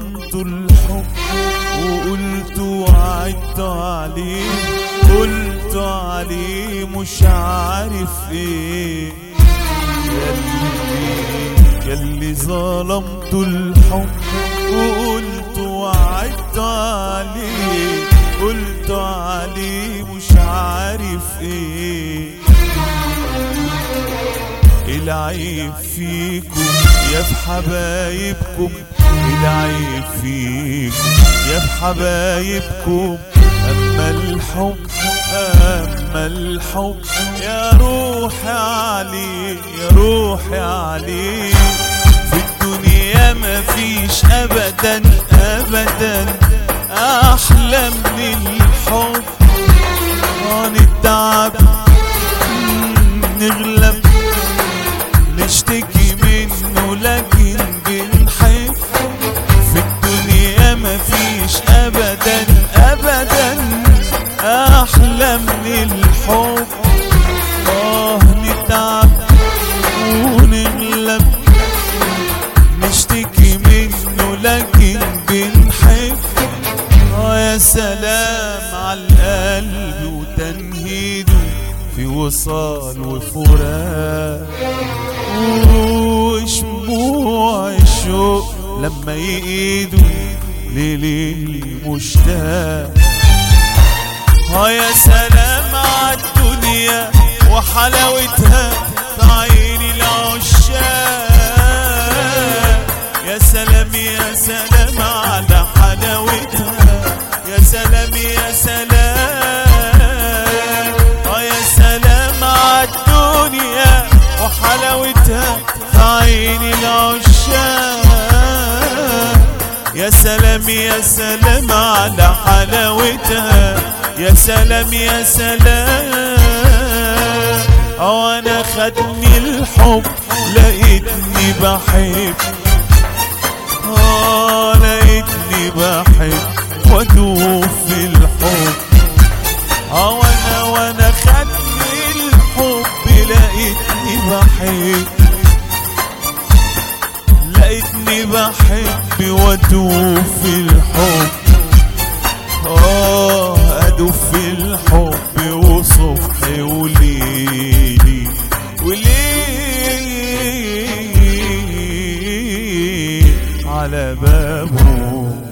ظلمت الحب وقلت وعدت عليه قلت عليه مش عارف ايه ياللي ياللي ظلمت الحب وقلت وعدت عليه قلت عليه مش عارف ايه العيب فيكم يا في حبايبكم العيب فيكم يا في حبايبكم اما الحب اما الحب يا روحي عليه يا روحي عليه في الدنيا ما فيش ابدا ابدا احلى من الحب نتعب نغلب نشتكي منه لكن بنحب في الدنيا مفيش ابدا ابدا احلى من الحب اه نتعب ونغلب نشتكي منه لكن بنحب اه يا سلام على القلب وتنهيده في وصال وفراق وشموع الشوق لما يقيدوا ليلي مشتاق ها يا سلام عالدنيا وحلاوتها في عين العشاق يا سلام يا سلام على حلاوتها يا سلام يا سلام اه يا سلام عالدنيا وحلاوتها في عين العشاق يا سلام يا سلام على حلاوتها يا سلام يا سلام اه انا خدني الحب لقيتني بحب اه لقيتني بحب وادوب في الحب اه وانا وانا خدني الحب لقيتني بحب لقيتني بحب وادوب في الحب اه ادوب في الحب وصبح وليلي وليلي على بابه